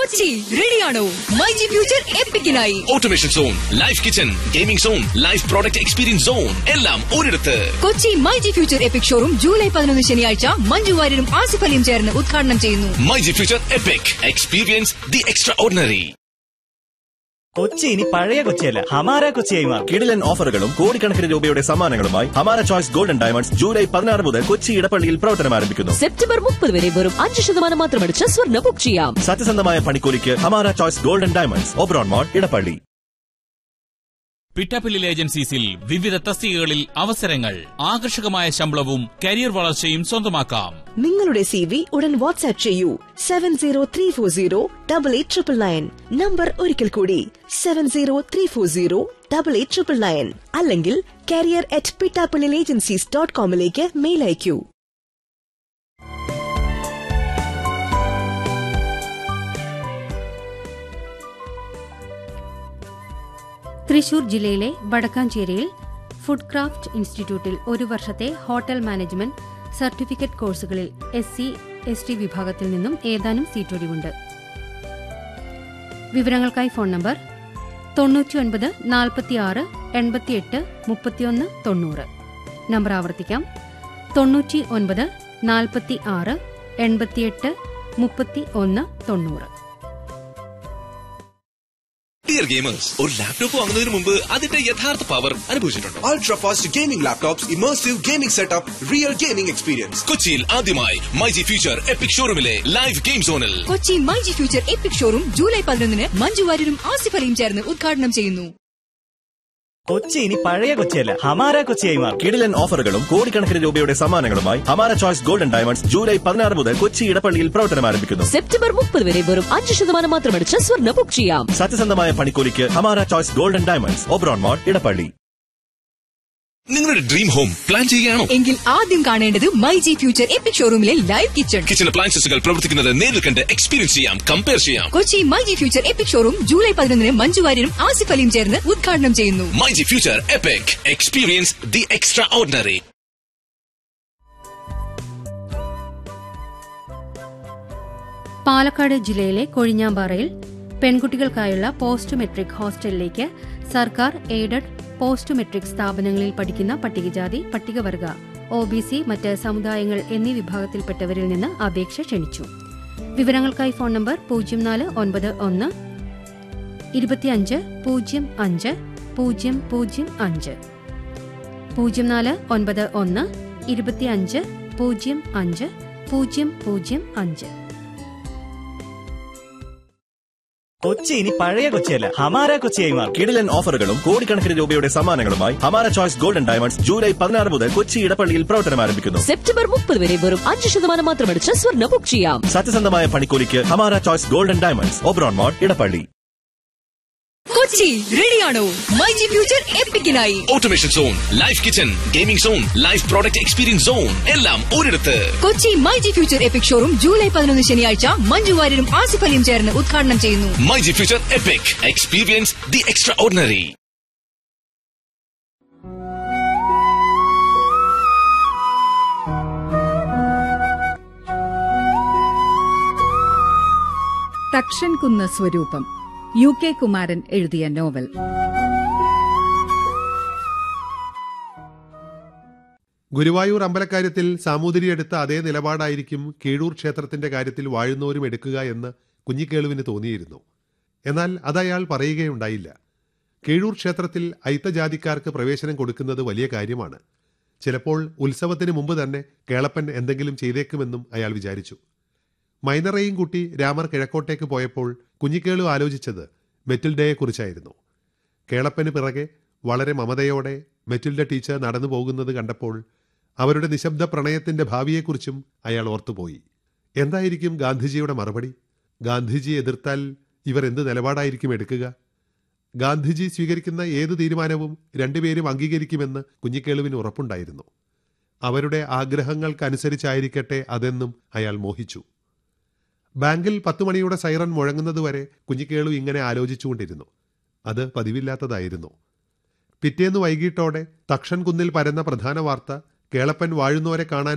കൊച്ചി റെഡിയാണോ my G future എപ്പിക്കിനായി automation zone life kitchen gaming zone life product experience zone എല്ലാം ഒരിടത്ത് Kochi my G future epic showroom July പതിനൊന്ന് ശനിയാഴ്ച മഞ്ജു വാര്യരും ആസിഫ് അലിയും ചേർന്ന് ഉദ്ഘാടനം ചെയ്യുന്നു my G future epic experience the extraordinary Kochi ഇനി പഴയ കൊച്ചിയല്ല ഹമാര കൊച്ചിയായി മാറും കിടിലൻ ഓഫറുകളും കോടിക്കണക്കിന് രൂപയുടെ സമ്മാനങ്ങളുമായി ഹമാര ചോയ്സ് ഗോൾഡൻ ഡയമണ്ട്സ് ജൂലൈ പതിനാറ് മുതൽ കൊച്ചി ഇടപ്പള്ളിയിൽ പ്രവർത്തനം ആരംഭിക്കുന്നു സെപ്റ്റംബർ മുപ്പത് വരെ വെറും അഞ്ച് ശതമാനം മാത്രമടിച്ച് സ്വർണ്ണ ബുക്ക് ചെയ്യാം സത്യസന്ധമായ പണിക്കൂലിക്ക് Hamara choice golden diamonds Oberon mall Edappally പിട്ടാപ്പില്ലിൽ ഏജൻസീസിൽ വിവിധ തസ്തികകളിൽ അവസരങ്ങൾ ആകർഷകമായ ശമ്പളവും കരിയർ വളർച്ചയും സ്വന്തമാക്കാം നിങ്ങളുടെ സി വി ഉടൻ വാട്സ്ആപ്പ് ചെയ്യൂ seven zero three four zero double eight triple nine number ഒരിക്കൽ കൂടി seven zero three four zero double eight triple nine അല്ലെങ്കിൽ കാരിയർ അറ്റ് പിട്ടാപ്പിളിൽ ഏജൻസീസ് ഡോട്ട് കോമിലേക്ക് മെയിൽ അയക്കൂ തൃശൂർ ജില്ലയിലെ വടക്കാഞ്ചേരിയിൽ ഫുഡ് ക്രാഫ്റ്റ് ഇൻസ്റ്റിറ്റ്യൂട്ടിൽ ഒരു വർഷത്തെ ഹോട്ടൽ മാനേജ്മെന്റ് സർട്ടിഫിക്കറ്റ് കോഴ്സുകളിൽ എസ് സി എസ് ടി വിഭാഗത്തിൽ നിന്നും ഏതാനും സീറ്റൊഴിവുണ്ട് വിവരങ്ങൾക്കായി ഫോൺ നമ്പർ തൊണ്ണൂറ്റിയൊൻപത് നാൽപ്പത്തിയാറ് എൺപത്തിയെട്ട് മുപ്പത്തിയൊന്ന് തൊണ്ണൂറ് നമ്പർ ആവർത്തിക്കാം തൊണ്ണൂറ്റി ഒൻപത് നാൽപ്പത്തി ആറ് എൺപത്തിയെട്ട് മുപ്പത്തി ഒന്ന് തൊണ്ണൂറ് ഡിയർ ഗെയിമേഴ്സ് ഒരു ലാപ്ടോപ്പ് വാങ്ങുന്നതിന് മുമ്പ് അതിന്റെ യഥാർത്ഥ പവർ അനുഭവിച്ചിട്ടുണ്ടോ Ultra fast gaming laptops, immersive gaming setup, real gaming experience. കൊച്ചിയിൽ ആദ്യമായി മൈ ജി ഫ്യൂച്ചർ എപ്പിക് ഷോറൂമിലെ ലൈവ് ഗെയിം സോണിൽ Kochi my G future epic showroom July പതിനൊന്നിന് മഞ്ജു വാര്യരും ആസിഫ് അലിയും ചേർന്ന് ഉദ്ഘാടനം ചെയ്യുന്നു കൊച്ചി ഇനി പഴയ കൊച്ചിയല്ല ഹമാര കൊച്ചിയായി മാറും കിടിലൻ ഓഫറുകളും കോടിക്കണക്കിന് രൂപയുടെ സമ്മാനങ്ങളുമായി ഹമാര ചോയ്സ് ഗോൾഡൻ ഡയമണ്ട്സ് ജൂലൈ പതിനാറ് മുതൽ കൊച്ചി ഇടപ്പള്ളിയിൽ പ്രവർത്തനം ആരംഭിക്കുന്നു സെപ്റ്റംബർ മുപ്പത് വരെ വെറും അഞ്ച് ശതമാനം മാത്രമടിച്ച് സ്വർണ്ണ ബുക്ക് ചെയ്യാം സത്യസന്ധമായ പണിക്കൂലിക്ക് Hamara choice golden diamonds Oberon mall Edappally നിങ്ങളുടെ ഡ്രീം ഹോം പ്ലാൻ ചെയ്യുകയാണോ എങ്കിൽ ആദ്യം കാണേണ്ടത് മൈ ജി ഫ്യൂച്ചർ എപ്പിക് ഷോറൂമിലെ ലൈവ് കിച്ചൺ കിച്ചൺ അപ്ലയൻസസുകൾ പ്രവർത്തിക്കുന്നത് നേരിൽ കണ്ട് എക്സ്പീരിയൻസ് ചെയ്യാം കമ്പയർ ചെയ്യാം Kochi my G future epic showroom July പതിനൊന്നിന് മഞ്ജു വാര്യരും ആസിഫ് അലിയും ചേർന്ന് ഉദ്ഘാടനം ചെയ്യുന്നു my G future epic experience the extraordinary Palakkad ജില്ലയിലെ കൊഴിഞ്ഞാമ്പാറയിൽ പെൺകുട്ടികൾക്കായുള്ള പോസ്റ്റ് മെട്രിക് ഹോസ്റ്റലിലേക്ക് സർക്കാർ എയ്ഡഡ് പോസ്റ്റ് മെട്രിക് സ്ഥാപനങ്ങളിൽ പഠിക്കുന്ന പട്ടികജാതി പട്ടികവർഗ ഒ ബി സി മറ്റ് സമുദായങ്ങൾ എന്നീ വിഭാഗത്തിൽപ്പെട്ടവരിൽ നിന്ന് അപേക്ഷ ക്ഷണിച്ചു വിവരങ്ങൾക്കായി ഫോൺ നമ്പർ പൂജ്യം നാല് ഒൻപത് ഒന്ന് ഇരുപത്തിയഞ്ച് പൂജ്യം അഞ്ച് പൂജ്യം പൂജ്യം അഞ്ച് പൂജ്യം നാല് ഒൻപത് ഒന്ന് ഇരുപത്തിയഞ്ച് പൂജ്യം അഞ്ച് പൂജ്യം പൂജ്യം അഞ്ച് കൊച്ചി ഇനി പഴയ കൊച്ചിയല്ല ഹമാര കൊച്ചിയായി മാറും കിടിലൻ ഓഫറുകളും കോടിക്കണക്കിന് രൂപയുടെ സമ്മാനങ്ങളുമായി ഹമാര ചോയ്സ് ഗോൾഡൻ ഡയമണ്ട്സ് ജൂലൈ പതിനാറ് മുതൽ കൊച്ചി ഇടപ്പള്ളിയിൽ പ്രവർത്തനം ആരംഭിക്കുന്നു സെപ്റ്റംബർ മുപ്പത് വരെ വെറും അഞ്ച് ശതമാനം മാത്രമടിച്ച് സ്വർണ്ണ ബുക്ക് ചെയ്യാം സത്യസന്ധമായ പണിക്കൂലിക്ക് Hamara choice golden diamonds Oberon mall Edappally Kochi റെഡിയാണോ മൈ ജി ഫ്യൂച്ചർ എപ്പിക്കിനായി automation zone life kitchen gaming zone life product experience zone എല്ലാം ഒരിടത്ത് Kochi my G future epic showroom July പതിനൊന്ന് ശനിയാഴ്ച മഞ്ജു വാര്യരും ആസിഫ് അലിയും ചേർന്ന് ഉദ്ഘാടനം ചെയ്യുന്നു my G future epic experience the extraordinary തക്ഷൻ കുന്ന് സ്വരൂപം യു കെ കുമാരൻ എഴുതിയ നോവൽ ഗുരുവായൂർ അമ്പലക്കാര്യത്തിൽ സാമൂതിരി എടുത്ത അതേ നിലപാടായിരിക്കും കീഴൂർ ക്ഷേത്രത്തിന്റെ കാര്യത്തിൽ വാഴുന്നവരും എടുക്കുക എന്ന് കുഞ്ഞിക്കേളുവിന് തോന്നിയിരുന്നു എന്നാൽ അതയാൾ പറയുകയുണ്ടായില്ല കീഴൂർ ക്ഷേത്രത്തിൽ അയിത്തജാതിക്കാർക്ക് പ്രവേശനം കൊടുക്കുന്നത് വലിയ കാര്യമാണ് ചിലപ്പോൾ ഉത്സവത്തിന് മുമ്പ് തന്നെ കേളപ്പൻ എന്തെങ്കിലും ചെയ്തേക്കുമെന്നും അയാൾ വിചാരിച്ചു മൈനറേയും കൂട്ടി രാമർ കിഴക്കോട്ടേക്ക് പോയപ്പോൾ കുഞ്ഞിക്കേളു ആലോചിച്ചത് മെറ്റിൽഡയെക്കുറിച്ചായിരുന്നു കേളപ്പന് പിറകെ വളരെ മമതയോടെ മെറ്റിൽഡ ടീച്ചർ നടന്നു പോകുന്നത് കണ്ടപ്പോൾ അവരുടെ നിശബ്ദ പ്രണയത്തിന്റെ ഭാവിയെക്കുറിച്ചും അയാൾ ഓർത്തുപോയി എന്തായിരിക്കും ഗാന്ധിജിയുടെ മറുപടി ഗാന്ധിജി എതിർത്താൽ ഇവർ എന്ത് നിലപാടായിരിക്കും എടുക്കുക ഗാന്ധിജി സ്വീകരിക്കുന്ന ഏത് തീരുമാനവും രണ്ടുപേരും അംഗീകരിക്കുമെന്ന് കുഞ്ഞിക്കേളുവിന് ഉറപ്പുണ്ടായിരുന്നു അവരുടെ ആഗ്രഹങ്ങൾക്കനുസരിച്ചായിരിക്കട്ടെ അതെന്നും അയാൾ മോഹിച്ചു ബാങ്കിൽ പത്തു മണിയുടെ സൈറൺ മുഴങ്ങുന്നതുവരെ കുഞ്ഞിക്കേളു ഇങ്ങനെ ആലോചിച്ചുകൊണ്ടിരുന്നു അത് പതിവില്ലാത്തതായിരുന്നു പിറ്റേന്ന് വൈകിട്ടോടെ തക്ഷൻ കുന്നിൽ പരന്ന പ്രധാന വാർത്ത കേളപ്പൻ വാഴുന്നവരെ കാണാൻ